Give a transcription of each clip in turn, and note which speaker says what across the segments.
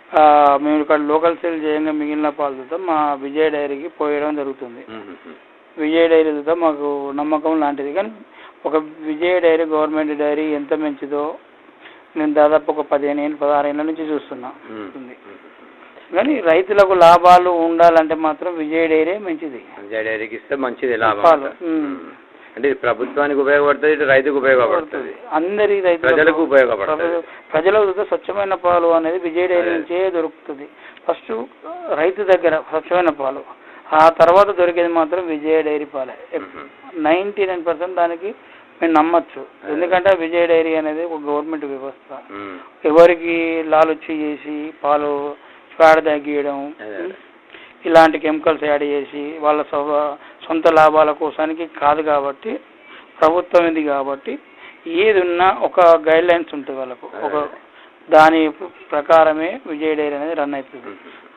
Speaker 1: ఆ, మేము ఇక్కడ లోకల్ సేల్ చేయంగా మిగిలిన పాలతో మా విజయ డైరీకి పోయడం జరుగుతుంది
Speaker 2: మ్మ్. మ్మ్.
Speaker 1: విజయ డైరీతో మాకు నమ్మకం లాంటిది కానీ ఒక విజయ డైరీ గవర్నమెంట్ డైరీ ఎంత మంచిదో నేను దాదాపు ఒక పదిహేను ఏళ్ళు పదహారు ఏళ్ళ నుంచి చూస్తున్నా
Speaker 2: మ్మ్.
Speaker 1: ఉంది. కానీ రైతులకు లాభాలు ఉండాలంటే మాత్రం విజయ డైరీ మంచిది
Speaker 2: విజయ డైరీకి ఇస్తే మంచిది లాభం
Speaker 1: పాలు,
Speaker 2: అంటారు.
Speaker 1: మ్మ్.
Speaker 2: మ్మ్. అంటే ఇది ప్రభుత్వానికి ఉపయోగపడుతుంది ఇటు రైతుకు ఉపయోగపడుతుంది
Speaker 1: అందరి రైతులకు
Speaker 2: ప్రజలకు ఉపయోగపడుతుంది.
Speaker 1: ప్రజ- ప్రజలకు చూస్తే స్వచ్ఛమైన పాలు అనేది విజయ డైరీ
Speaker 2: అదే.
Speaker 1: నుంచే దొరుకుతుంది ఫస్ట్ రైతు దగ్గర స్వచ్ఛమైన పాలు ఆ తర్వాత దొరికేది మాత్రం విజయ డైరీ పాలే
Speaker 2: మ్మ్.
Speaker 1: నైంటీ నైన్ పర్సెంట్ దానికి మేము నమ్మచ్చు ఎందుకంటే విజయ డైరీ అనేది ఒక గవర్నమెంట్ వ్యవస్థ
Speaker 2: మ్మ్.
Speaker 1: ఎవరికి లాలొచ్చి చేసి పాలు పేడ తగ్గియడం
Speaker 2: అదే.
Speaker 1: ఇలాంటి కెమికల్స్ యాడ్ చేసి వాళ్ళ సొ- సొంత లాభాల కోసానికి కాదు కాబట్టి ప్రభుత్వం ఇది కాబట్టి ఏది ఉన్నా ఒక గైడ్ లైన్స్ ఉంటుంది వాళ్ళకు ఒక దాని ప్రకారమే విజయ డైరీ అనేది రన్ అవుతుంది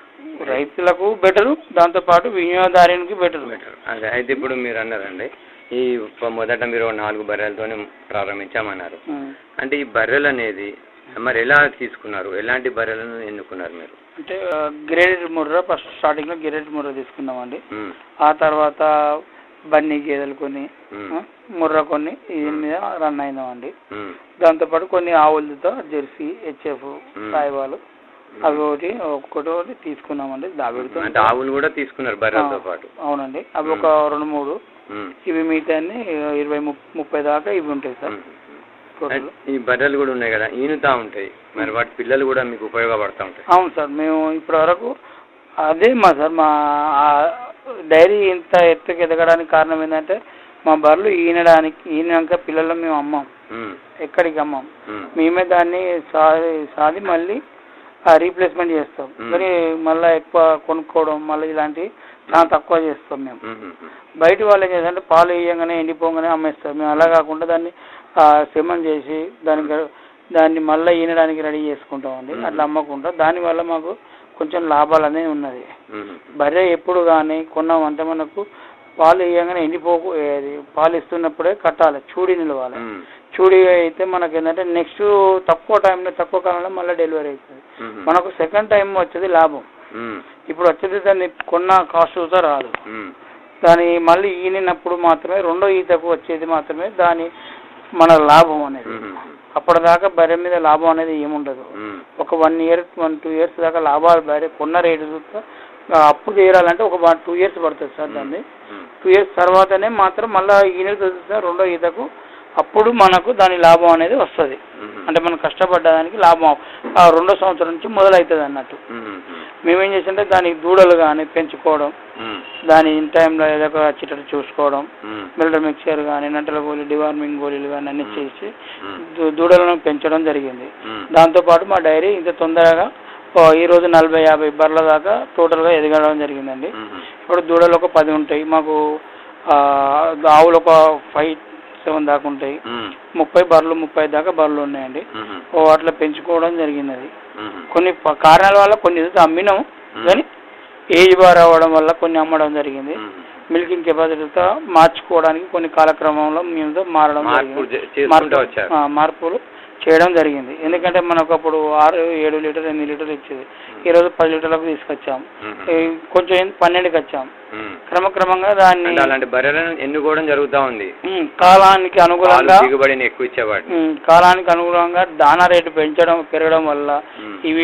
Speaker 1: రైతులకు బెటరు దాంతోపాటు వినియోగదారునికి బెటరు
Speaker 2: బెటర్ అదే అయితే ఇప్పుడు మీరు అన్నారండి ఈ ప- మొదట మీరు ఒక నాలుగు బర్రెలతోనే ప్రారంభించామన్నారు అంటే ఈ బర్రెలు అనేది మరి ఎలా తీసుకున్నారు ఎలాంటి బర్రెలను ఎన్నుకున్నారు మీరు
Speaker 1: అంటే గ్రేడెడ్ ముర్ర ఫస్ట్ స్టార్టింగ్ లో గ్రేడెడ్ ముర్ర తీసుకున్నామండి
Speaker 2: మ్మ్.
Speaker 1: ఆ తర్వాత బన్నీ గేదెలు కొన్ని
Speaker 2: మ్మ్.
Speaker 1: ఆ, ముర్ర కొన్ని దీని మీద రన్ అయినామండి
Speaker 2: మ్మ్.
Speaker 1: దాంతోపాటు కొన్ని ఆవులతో జెర్సీ హెచ్ఎఫ్
Speaker 2: మ్మ్.
Speaker 1: సాయిబాలు అవి ఒకటి ఒక్కొక్కటి ఒకటి తీసుకున్నామండి దావిడితో
Speaker 2: అంటే ఆవులు కూడా తీసుకున్నారు బర్రెలతో పాటు
Speaker 1: అవునండి అవి ఒక రెండు మూడు
Speaker 2: మ్మ్.
Speaker 1: ఇవి మిగతా ఇరవై ముప్- ముప్పై దాకా ఇవి ఉంటాయి సార్
Speaker 2: మ్మ్.
Speaker 1: టోటల్
Speaker 2: ఈ బర్రెలు కూడా ఉన్నాయి కదా ఈనుతా ఉంటాయి మరి వాటి పిల్లలు కూడా మీకు ఉపయోగపడతా ఉంటాయి
Speaker 1: అవును సార్ మేము ఇప్పటి వరకు అదే మా సార్ మా ఆ డైరీ ఇంత ఎత్తుకు ఎదగడానికి కారణం ఏంటంటే మా బర్రెలు ఈనడానికి ఈనాక పిల్లలు మేము అమ్మాం
Speaker 2: మ్మ్.
Speaker 1: ఎక్కడికి అమ్మాం
Speaker 2: మ్మ్.
Speaker 1: మేమే దాన్ని సాది సాది మళ్ళీ రీప్లేస్మెంట్ చేస్తాం
Speaker 2: మ్మ్.
Speaker 1: కానీ మళ్ళీ ఎక్కువ కొనుక్కోవడం మళ్ళీ ఇలాంటివి చాలా తక్కువ చేస్తాం మేము
Speaker 2: మ్మ్. మ్మ్.
Speaker 1: బయట వాళ్ళు ఏం చేస్తారంటే పాలు వేయంగానే ఎండిపోగానే అమ్మేస్తారు మేము అలా కాకుండా దాన్ని సెమన్ చేసి దానికి దాన్ని మళ్ళీ ఈనడానికి రెడీ చేసుకుంటామండి
Speaker 2: మ్మ్.
Speaker 1: అట్లా అమ్మకుండా దానివల్ల మాకు కొంచెం లాభాలు అనేది ఉన్నది
Speaker 2: మ్మ్.
Speaker 1: బర్రె ఎప్పుడు కానీ కొన్నామంటే మనకు పాలు వేయంగానే ఎండిపోకు అది పాలు ఇస్తున్నప్పుడే కట్టాలి చూడి నిలవాలి
Speaker 2: మ్మ్.
Speaker 1: చూడి అయితే మనకి ఏంటంటే నెక్స్ట్ తక్కువ టైంలో తక్కువ కాలంలో మళ్ళీ డెలివరీ అవుతుంది
Speaker 2: మ్మ్.
Speaker 1: మనకు సెకండ్ టైం వచ్చేది లాభం
Speaker 2: మ్మ్.
Speaker 1: ఇప్పుడు వచ్చేది దాన్ని కొన్న కాస్ట్ చూస్తే రాదు
Speaker 2: మ్మ్.
Speaker 1: దాని మళ్ళీ ఈనినప్పుడు మాత్రమే రెండో ఈతకు వచ్చేది మాత్రమే దాని మన లాభం అనేది
Speaker 2: మ్మ్.
Speaker 1: అప్పటిదాకా బర్రె మీద లాభం అనేది ఏముండదు
Speaker 2: మ్మ్.
Speaker 1: ఒక one year one two years దాకా లాభాలు బర్రె కొన్న రేటు చూస్తే ఆ, అప్పు తీరాలంటే ఒక వన్ టూ ఇయర్స్ పడుతుంది సార్ దాన్ని
Speaker 2: మ్మ్.
Speaker 1: టూ ఇయర్స్ తర్వాతనే మాత్రం మళ్ళీ ఈయన చూస్తే రెండో ఈతకు అప్పుడు మనకు దాని లాభం అనేది వస్తుంది
Speaker 2: మ్మ్.
Speaker 1: అంటే మనం కష్టపడ్డదానికి లాభం ఆ రెండో సంవత్సరం నుంచి మొదలవుతుంది అన్నట్టు
Speaker 2: మ్మ్.
Speaker 1: మేమేం చేస్తుంటే దానికి దూడలు కానీ పెంచుకోవడం
Speaker 2: మ్మ్.
Speaker 1: దాని ఇన్ టైంలో ఏదో ఒక చిట్టలు చూసుకోవడం
Speaker 2: మ్మ్.
Speaker 1: మిల్డర్ మిక్చర్ కానీ నంటల గోళీ డివార్మింగ్ గోళీలు కానీ అన్ని చేసి
Speaker 2: మ్మ్.
Speaker 1: దూ- దూడలను పెంచడం జరిగింది
Speaker 2: మ్మ్.
Speaker 1: దాంతోపాటు మా డైరీ ఇంత తొందరగా ఓ ఈ రోజు నలభై యాభై బర్ల దాకా టోటల్గా ఎదగడం జరిగిందండి
Speaker 2: మ్మ్.
Speaker 1: ఇప్పుడు దూడలు ఒక పది ఉంటాయి మాకు ఆ, ఆవులు ఒక ఫైవ్ సెవెన్ దాకా ఉంటాయి
Speaker 2: మ్మ్.
Speaker 1: ముప్పై బర్రెలు ముప్పై దాకా బర్రెలు ఉన్నాయండి
Speaker 2: మ్మ్.
Speaker 1: ఓ అట్లా పెంచుకోవడం జరిగినది
Speaker 2: మ్మ్.
Speaker 1: కొన్ని ప- కారణాల వల్ల కొన్ని అయితే అమ్మినాం కానీ ఏజ్ బార్ అవ్వడం వల్ల కొన్ని అమ్మడం జరిగింది
Speaker 2: మ్మ్.
Speaker 1: మిల్కింగ్ కెపాసిటీతో మార్చుకోవడానికి కొన్ని కాలక్రమంలో మేము మారడం
Speaker 2: మార్పులు
Speaker 1: జరిగింది.
Speaker 2: చే- చేసుకుంటూ
Speaker 1: మార్పు-
Speaker 2: వచ్చారు.
Speaker 1: ఆ, మార్పులు చేయడం జరిగింది ఎందుకంటే మనకు అప్పుడు ఆరు ఏడు లీటర్ ఎనిమిది లీటర్లు ఇచ్చేది ఈ రోజు పది లీటర్లకు తీసుకొచ్చాం
Speaker 2: మ్మ్.
Speaker 1: ఈ కొంచెం ఏంది పన్నెండుకి వచ్చాం
Speaker 2: మ్మ్.
Speaker 1: క్రమక్రమంగా దాన్ని
Speaker 2: అంటే అలాంటి బర్రెలను ఎన్నుకోవడం జరుగుతూ ఉంది
Speaker 1: ఉమ్, కాలానికి
Speaker 2: పాలు
Speaker 1: అనుగుణంగా
Speaker 2: దిగుబడిని ఎక్కువ ఇచ్చేవాడు
Speaker 1: ఉమ్, కాలానికి అనుగుణంగా దానా రేటు పెంచడం పెరగడం వల్ల
Speaker 2: మ్మ్.
Speaker 1: ఇవి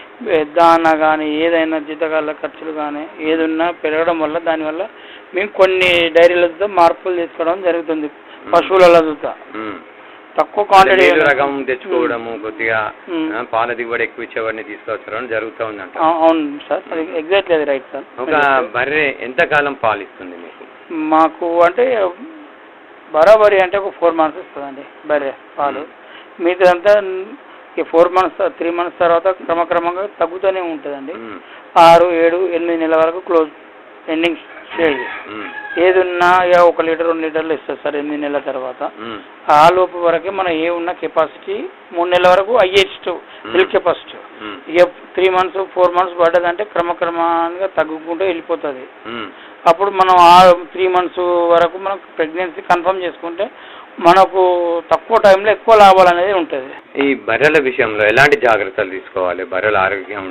Speaker 1: దానా కానీ ఏదైనా జీతకాల ఖర్చులు కానీ ఏదున్నా పెరగడం వల్ల దానివల్ల మేము కొన్ని డైరీలతో మార్పులు తీసుకోవడం జరుగుతుంది పశువుల చూస్తా
Speaker 2: మ్మ్.
Speaker 1: తక్కువ
Speaker 2: అంటే
Speaker 1: క్వాంటిటీ
Speaker 2: మేలు రకం తెచ్చుకోవడము కొద్దిగా
Speaker 1: మ్మ్.
Speaker 2: ఆ, పాల దిగుబడి ఎక్కువ ఇచ్చేవాడిని తీసుకొచ్చడం జరుగుతూ ఉందంట
Speaker 1: అవును సార్ అది ఎగ్జాక్ట్లీ అది రైట్ సార్
Speaker 2: ఒక బర్రె ఎంతకాలం పాలు ఇస్తుంది మీకు
Speaker 1: మాకు అంటే బరాబరి అంటే ఒక ఫోర్ మంత్స్ ఇస్తుందండి బర్రె పాలు మిగతాదంతా ఈ ఫోర్ మంత్స్ త్రీ మంత్స్ తర్వాత క్రమక్రమంగా తగ్గుతూనే ఉంటుందండి
Speaker 2: మ్మ్.
Speaker 1: ఆరు ఏడు ఎనిమిది నెలల వరకు క్లోజ్ ఎండింగ్ స్టేజ్
Speaker 2: మ్మ్.
Speaker 1: ఏది ఉన్నా ఇక ఒక లీటర్ రెండు లీటర్లు ఇస్తుంది సార్ ఎనిమిది నెలల తర్వాత
Speaker 2: మ్మ్.
Speaker 1: ఆ లోపు వరకే మనం ఏ ఉన్న కెపాసిటీ మూడు నెలల వరకు హైయెస్ట్ మిల్క్ కెపాసిటీ
Speaker 2: మ్మ్.
Speaker 1: ఇక త్రీ మంత్స్ ఫోర్ మంత్స్ పడ్డదంటే క్రమక్రమంగా తగ్గుకుంటూ వెళ్ళిపోతుంది
Speaker 2: మ్మ్.
Speaker 1: అప్పుడు మనం ఆ త్రీ మంత్స్ వరకు మనం ప్రెగ్నెన్సీ కన్ఫర్మ్ చేసుకుంటే మనకు తక్కువ టైంలో ఎక్కువ లాభాలు అనేది ఉంటుంది
Speaker 2: ఈ బర్రెల విషయంలో ఎలాంటి జాగ్రత్తలు తీసుకోవాలి బర్రెల ఆరోగ్యం